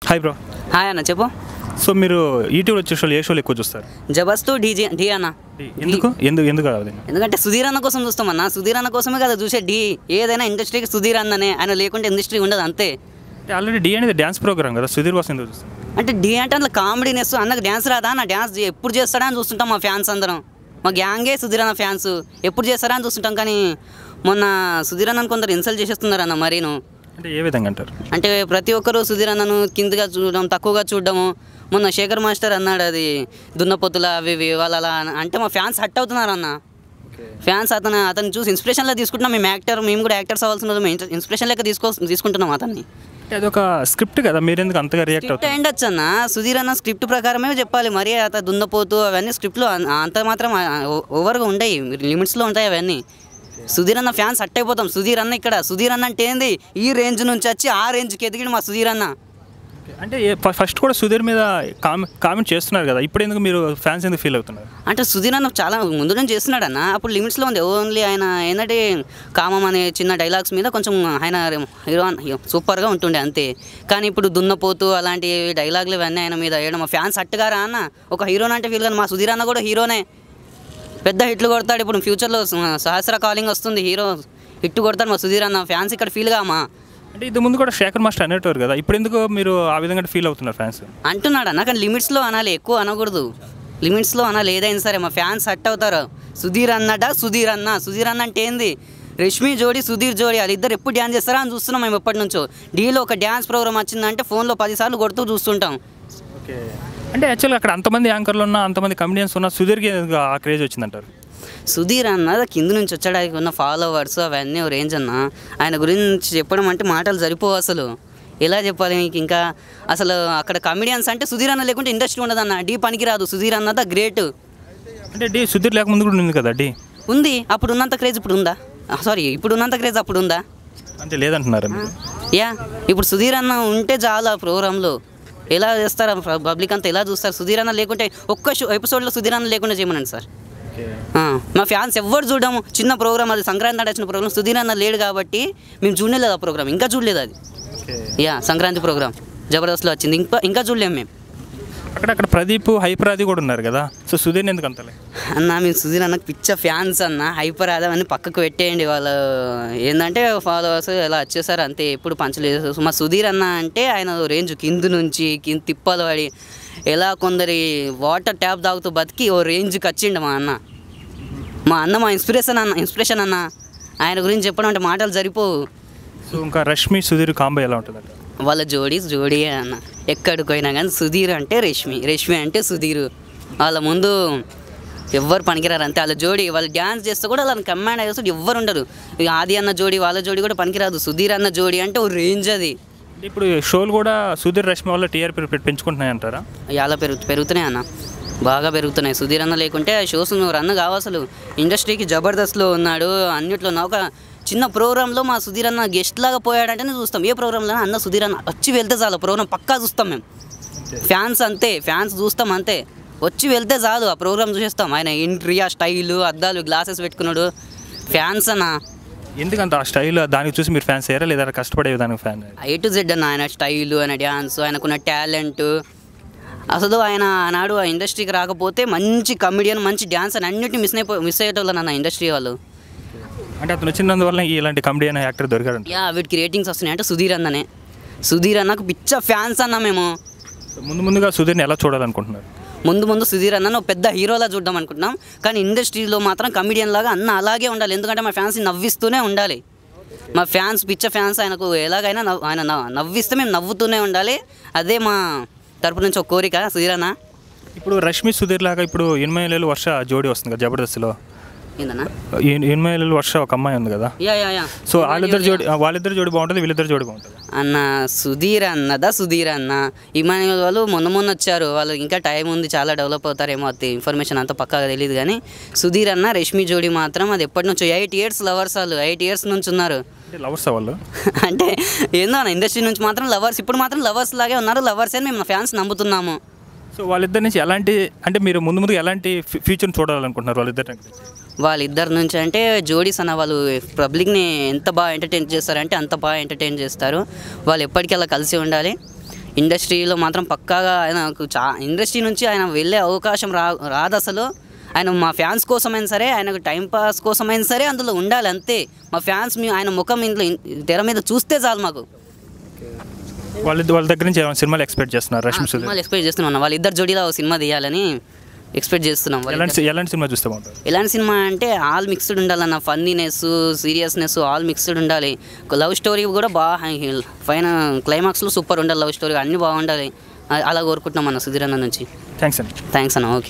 hi bro hi అన్న చెప్పు so మీరు ఈటీవీలో వచ్చే షోలు ఏ షోలు ఎక్కువ చూస్తారు జబర్దస్త్ డీజీ ఢీ అన్న ఎందుకు ఎందుకు ఎందుకు అది ఎందుకంటే సుధీర్ అన్న కోసం చూస్తామన్న సుధీర్ అన్న కోసమే కదా చూసే ఢీ ఏదైనా ఇండస్ట్రీకి సుధీర్ అన్ననే ఆయన లేకుంటే ఇండస్ట్రీ ఉండదు అంతే ఆల్రెడీ డి అనేది డ్యాన్స్ ప్రోగ్రామ్ కదా సుధీర్ కోసం ఎందుకు చూస్తారు అంటే ఢీ అంటే అందులో కామెడీనెస్ అన్నకు డ్యాన్స్ రాదా నా డ్యాన్స్ ఎప్పుడు చేస్తాడా అని చూస్తుంటాం మా ఫ్యాన్స్ అందరం మా గ్యాంగే సుధీర్ అన్న ఫ్యాన్స్ ఎప్పుడు చేస్తారా అని చూస్తుంటాం కానీ మొన్న సుధీర్ అన్నను కొందరు ఇన్సల్ట్ చేసేస్తున్నారు అన్న మరీను అంటే ఏ విధంగా అంటారు అంటే ప్రతి ఒక్కరు సుధీర్ అన్నను కిందగా చూడడం తక్కువగా చూడడము మొన్న శేఖర్ మాస్టర్ అన్నాడు అది దున్నపోతుల అవి ఇవి వాళ్ళ అలా అన- అంటే మా ఫ్యాన్స్ హట్ అవుతున్నారు అన్న ఫ్యాన్స్ అతను అతను చూసి ఇన్స్పిరేషన్లో తీసుకుంటున్నాం మేము యాక్టర్ మేము కూడా యాక్టర్స్ అవ్వాల్సిన వాళ్ళు మేము ఇన్స్పిరేషన్ లెక్క తీసుకో తీసుకుంటున్నాం అతన్ని అంటే అదొక స్క్రిప్ట్ కదా మీరు ఎందుకు అంతగా రియాక్ట్ స్క్రిప్ట్ అవుతారు అయిండొచ్చు అన్న సుధీర్ అన్న స్క్రిప్ట్ ప్రకారమే చెప్పాలి మరి అత దున్నపోతూ అవన్నీ స్క్రిప్ట్లో అన్- అంత మాత్రం ఓవర్గా ఉండయి లిమిట్స్లో ఉంటాయి అవన్నీ సుధీర్ అన్న ఫ్యాన్స్ హట్ అయిపోతాం సుధీర్ అన్న ఇక్కడ సుధీర్ అన్న అంటే ఏంది ఈ రేంజ్ నుంచి వచ్చి ఆ రేంజ్కి ఎదిగిడు మా సుధీర్ అన్న అంటే ఫస్ట్ కూడా సుధీర్ మీద కామెంట్ కామెంట్ చేస్తున్నారు కదా ఇప్పుడు ఎందుకు మీరు ఫ్యాన్స్ ఎందుకు ఫీల్ అవుతున్నారు అంటే సుధీర్ అన్న చాలా ముందు నుంచి చేస్తున్నాడు అన్న అప్పుడు లిమిట్స్లో ఉంది ఓన్లీ ఆయన ఏంటంటే కామం అనే చిన్న డైలాగ్స్ మీద కొంచెం ఆయన హీరో సూపర్గా ఉంటుండే అంతే కానీ ఇప్పుడు దున్నపోతూ అలాంటి డైలాగులు ఇవన్నీ ఆయన మీద వేయడం మా ఫ్యాన్స్ అట్టుగారా అన్న ఒక హీరోని అంటే ఫీల్ కానీ మా సుధీర్ అన్న కూడా హీరోనే పెద్ద హిట్లు కొడతాడు ఇప్పుడు ఫ్యూచర్లో సహస్ర కాలింగ్ వస్తుంది హీరో హిట్ కొడతాడు మా సుధీర్ అన్న ఫ్యాన్స్ ఇక్కడ ఫీల్ కామా అంటే ఇది ముందు కూడా శేఖర్ మాస్టర్ అనేటవారు కదా ఇప్పుడు ఎందుకు మీరు ఆ విధంగా ఫీల్ అవుతున్నారు ఫ్యాన్స్ అంటున్నాడు అన్న కానీ లిమిట్స్లో అనాలి ఎక్కువ అనకూడదు లిమిట్స్లో అనాలి ఏదైనా సరే మా ఫ్యాన్స్ హట్ అవుతారు సుధీర్ అన్నట సుధీర్ అన్న సుధీర్ అన్న అంటే ఏంది రష్మి జోడి సుధీర్ జోడి వాళ్ళిద్దరు ఎప్పుడు డ్యాన్స్ చేస్తారా అని చూస్తున్నాం మేము ఎప్పటి నుంచో డీలో ఒక డ్యాన్స్ ప్రోగ్రామ్ వచ్చిందంటే ఫోన్లో పదిసార్లు కొడుతూ చూస్తుంటాం ఓకే అంటే యాక్చువల్గా అక్కడ అంతమంది యాంకర్లు ఉన్నా అంతమంది కమెడియన్స్ ఉన్నా సుధీర్కి ఎందుకు ఆ క్రేజ్ వచ్చిందంటారు సుధీర్ అన్న కింద నుంచి వచ్చాడానికి ఉన్న ఫాలోవర్స్ అవన్నీ ఓ రేంజ్ అన్న ఆయన గురించి చెప్పడం అంటే మాటలు సరిపోవు అసలు ఎలా చెప్పాలి మీకు ఇంకా అసలు అక్కడ కమెడియన్స్ అంటే సుధీర్ అన్న లేకుంటే ఇండస్ట్రీ ఉండదన్న డీ పనికిరాదు సుధీర్ అన్నదా గ్రేట్ అంటే డి సుధీర్ లేకముందు కూడా ఉంది కదా డి ఉంది అప్పుడు ఉన్నంత క్రేజ్ ఇప్పుడు ఉందా సారీ ఇప్పుడు ఉన్నంత క్రేజ్ అప్పుడు ఉందా అంటే లేదంటున్నారు మీరు యా ఇప్పుడు సుధీర్ అన్న ఉంటే చాలు ఆ ప్రోగ్రాంలో ఎలా చేస్తారు పబ్లిక్ అంతా ఎలా చూస్తారు సుధీర్ అన్న లేకుంటే ఒక్క షో ఎపిసోడ్లో సుధీర్ అన్న లేకుండా చేయమనండి సార్ ఆ, మా ఫ్యాన్స్ ఎవ్వరు చూడము చిన్న ప్రోగ్రామ్ అది సంక్రాంతి నాడు వచ్చిన ప్రోగ్రామ్ సుధీర్ అన్న లేడు కాబట్టి మేము చూడలేదు ఆ ప్రోగ్రామ్ ఇంకా చూడలేదు అది ఓకే యా సంక్రాంతి ప్రోగ్రామ్ జబర్దస్త్లో వచ్చింది ఇంకా ఇంకా చూడలేము మేము అక్కడ అక్కడ ప్రదీప్ హైపరాది కూడా ఉన్నారు కదా సో సుధీర్ ఎందుకు అంతలే అన్న మేము సుధీర్ అన్నకు పిచ్చ ఫ్యాన్స్ అన్న హైపర్ అదవన్నీ పక్కకు పెట్టేయండి వాళ్ళు ఏంటంటే ఫాలోవర్స్ ఎలా వచ్చేసారు అంతే ఎప్పుడు పంచలేదు సో మా సుధీర్ అన్న అంటే ఆయన రేంజ్ కింద నుంచి కింద తిప్పలు పడి ఎలా కొందరి వాటర్ ట్యాప్ తాగుతూ బతికి ఓ రేంజ్కి వచ్చిండు మా అన్న మా అన్న మా ఇన్స్పిరేషన్ అన్న ఇన్స్పిరేషన్ అన్న ఆయన గురించి చెప్పడం అంటే మాటలు సరిపోవు సో ఇంకా రష్మి సుధీర్ కాంబో ఎలా ఉంటుంది అక్కడ వాళ్ళ జోడీ జోడీ అన్న ఎక్కడికి పోయినా కానీ సుధీర్ అంటే రష్మి రష్మి అంటే సుధీర్ వాళ్ళ ముందు ఎవ్వరు పనికిరారు అంతే వాళ్ళ జోడీ వాళ్ళు డ్యాన్స్ చేస్తే కూడా వాళ్ళని కమాండ్ చేస్తే ఎవ్వరు ఉండరు ఇక ఆది అన్న జోడీ వాళ్ళ జోడీ కూడా పనికిరాదు సుధీర్ అన్న జోడీ అంటే ఓ రేంజ్ అది అంటే ఇప్పుడు షోలు కూడా సుధీర్ రష్మి వల్ల టీఆర్పీ పెంచుకుంటున్నాయి అంటారా చాలా పెరుగు పెరుగుతున్నాయి అన్న బాగా పెరుగుతున్నాయి సుధీర్ అన్న లేకుంటే ఆ షోస్ నువ్వు రన్ కావు అసలు ఇండస్ట్రీకి జబర్దస్త్లో ఉన్నాడు అన్నిట్లో ఉన్న ఒక చిన్న ప్రోగ్రాంలో మా సుధీర్ అన్న గెస్ట్ లాగా పోయాడంటేనే చూస్తాం ఏ ప్రోగ్రాంలో అన్న సుధీర్ అన్న వచ్చి వెళ్తే చాలు ప్రోగ్రామ్ పక్కా చూస్తాం మేము ఫ్యాన్స్ అంతే ఫ్యాన్స్ చూస్తాం అంతే వచ్చి వెళ్తే చాలు ఆ ప్రోగ్రామ్ చూసేస్తాం ఆయన ఎంట్రీ ఆ స్టైలు అద్దాలు గ్లాసెస్ పెట్టుకున్నాడు ఫ్యాన్స్ అన్న ఎందుకంత ఆ స్టైల్ దానికి చూసి మీరు ఫ్యాన్స్ అయ్యారా లేదా కష్టపడే దానికి ఫ్యాన్ ఏ టు జెడ్ అన్న ఆయన స్టైలు ఆయన డ్యాన్స్ ఆయనకున్న టాలెంట్ అసలు ఆయన ఆనాడు ఆ ఇండస్ట్రీకి రాకపోతే మంచి కమెడియన్ మంచి డ్యాన్స్ అని అన్నిటిని మిస్ అయిపో మిస్ అయ్యేటోళ్ళు అన్న ఇండస్ట్రీ వాళ్ళు అంటే అతను వచ్చినందువల్ల ఇలాంటి కమెడీ అనే యాక్టర్ దొరికాడంట యా వీటికి రేటింగ్స్ వస్తున్నాయి అంటే సుధీర్ అన్ననే సుధీర్ అన్నకు పిచ్చ ఫ్యాన్స్ అన్న మేము సో ముందు ముందుగా సుధీర్ని ఎలా చూడాలనుకుంటున్నారు ముందు ముందు సుధీర్ అన్నను పెద్ద హీరోలా చూద్దాం అనుకుంటున్నాం కానీ ఇండస్ట్రీలో మాత్రం కమెడియన్ లాగా అన్న అలాగే ఉండాలి ఎందుకంటే మా ఫ్యాన్స్ నవ్విస్తూనే ఉండాలి మా ఫ్యాన్స్ పిచ్చ ఫ్యాన్స్ ఆయనకు ఎలాగైనా నవ్వు ఆయన నవ్వు- నవ్విస్తే మేము నవ్వుతూనే ఉండాలి అదే మా తరపు నుంచి ఒక కోరిక సుధీర్ అన్న ఇప్పుడు రష్మి సుధీర్ లాగా ఇప్పుడు ఎనిమిది వర్ష జోడీ వస్తుంది కదా జబర్దస్త్లో ఏందన్నా ఎనిమిది వర్ష ఒక అమ్మాయి ఉంది కదా యా యా యా సో వాళ్ళిద్దరు జోడి వాళ్ళిద్దరు జోడి బాగుంటుంది వీళ్ళిద్దరు జోడి బాగుంటుంది అన్న సుధీర్ అన్నదా సుధీర్ అన్న ఇమానుయల్ వాళ్ళు మొన్న మొన్న వచ్చారు వాళ్ళు ఇంకా టైం ఉంది చాలా డెవలప్ అవుతారేమో అది ఇన్ఫర్మేషన్ అంతా పక్కాగా తెలియదు కానీ సుధీర్ అన్న రష్మి జోడి మాత్రం అది ఎప్పటి నుంచో ఎయిట్ ఇయర్స్ లవర్స్ వాళ్ళు ఎయిట్ ఇయర్స్ నుంచి ఉన్నారు అంటే లవర్స్ వాళ్ళు అంటే ఏందో అన్న ఇండస్ట్రీ నుంచి మాత్రం లవర్స్ ఇప్పుడు మాత్రం లవర్స్ లాగే ఉన్నారు లవర్స్ అని మేము ఫ్యాన్స్ నమ్ముతున్నాము సో వాళ్ళిద్దరి నుంచి ఎలాంటి అంటే మీరు ముందు ముందు ఎలాంటి ఫ్యూచర్ చూడాలనుకుంటున్నారు వాళ్ళిద్దరు వాళ్ళిద్దరి నుంచి అంటే జోడీస్ అన్న వాళ్ళు పబ్లిక్ని ఎంత బాగా ఎంటర్టైన్ చేస్తారంటే అంత బాగా ఎంటర్టైన్ చేస్తారు వాళ్ళు ఎప్పటికీ అలా కలిసి ఉండాలి ఇండస్ట్రీలో మాత్రం పక్కాగా ఆయనకు చా ఇండస్ట్రీ నుంచి ఆయన వెళ్ళే అవకాశం రా రాదు అసలు ఆయన మా ఫ్యాన్స్ కోసమైనా సరే ఆయనకు టైం పాస్ కోసమైనా సరే అందులో ఉండాలి అంతే మా ఫ్యాన్స్ మీ ఆయన ముఖం ఇంట్లో ఇన్- తెర మీద చూస్తే చాలు మాకు వాళ్ళ వాళ్ళ దగ్గర నుంచి ఏమైనా సినిమాలు ఎక్స్పెక్ట్ చేస్తున్నారు రష్మి సుధీర్ సినిమాలు ఎక్స్పెక్ట్ చేస్తున్నాం అన్న వాళ్ళిద్దరు జోడీలో ఒక సినిమా తీయాలని ఎక్స్పెక్ట్ చేస్తున్నాం వాళ్ళిద్దరు- ఎలాంటి ఎలాంటి సినిమా చూస్తే బాగుంటుంది ఎలాంటి సినిమా అంటే ఆల్ మిక్స్డ్ ఉండాలన్న ఫన్నీనెస్ సీరియస్నెస్ ఆల్ మిక్స్డ్ ఉండాలి లవ్ స్టోరీ కూడా బాగా పైన క్లైమాక్స్లో సూపర్ ఉండాలి లవ్ స్టోరీ అన్నీ బాగుండాలి అ- అలా కోరుకుంటున్నాం అన్న సుధీర్ అన్న నుంచి థ్యాంక్స్ అండి థ్యాంక్స్ అన్న ఓకే